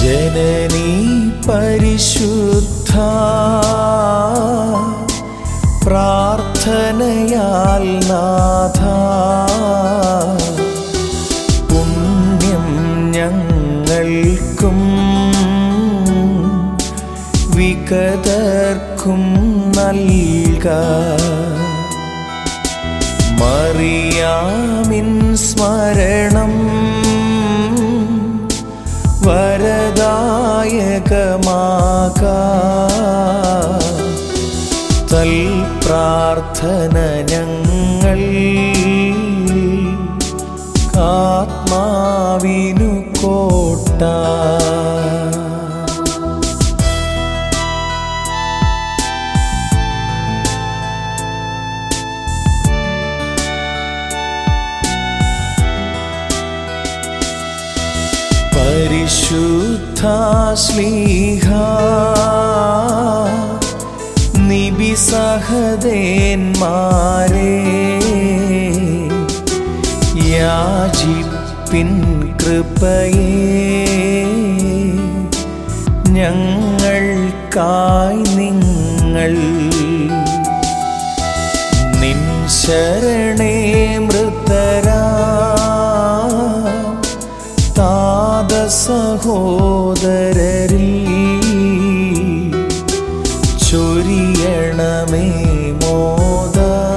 ജനനീ പരിശുദ്ധ പ്രാർത്ഥനയാൽ നാഥ പുണ്യം ഞങ്ങൾക്കും വികതർക്കും നൽക മറിയാമിൻ സ്മരണം വരദായകമാക തൽ പ്രാർത്ഥന ഞങ്ങൾ ആത്മാവിനു കോട്ട പരിശുദ്ധാശ്ലീഹ നിബിസഹദേന്മാരെ യാചിപ്പിൻ കൃപയേ ഞങ്ങൾക്കായി നിങ്ങൾ നിൻ ശരണേ മൃതരാ താത സഹോദരരിൽ ചൊരിയണമേ മോദ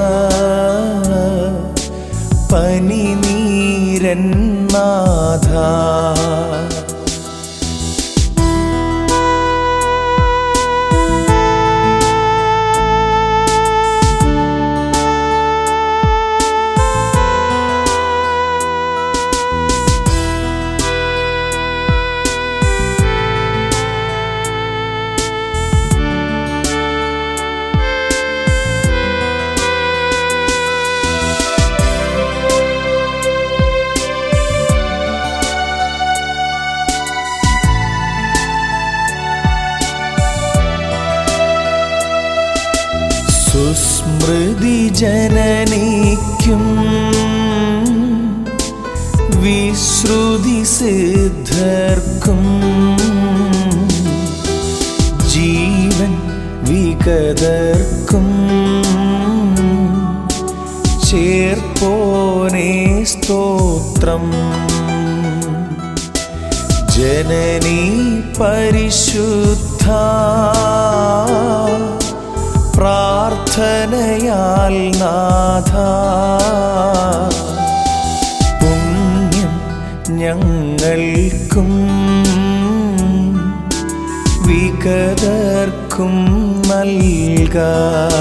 പനിനീരന്നാഥ സുസ്മൃതി ജനനിക്കും വിശ്രുതി സിദ്ധർക്കും ജീവൻ വിഗതർക്കും ചേർപ്പോനേ സ്തോത്രം ജനനീ പരിശുദ്ധ പ്രാർത്ഥനയാൽ നാഥ പുണ്യം ഞങ്ങൾക്കും വിഗതർക്കും നൽക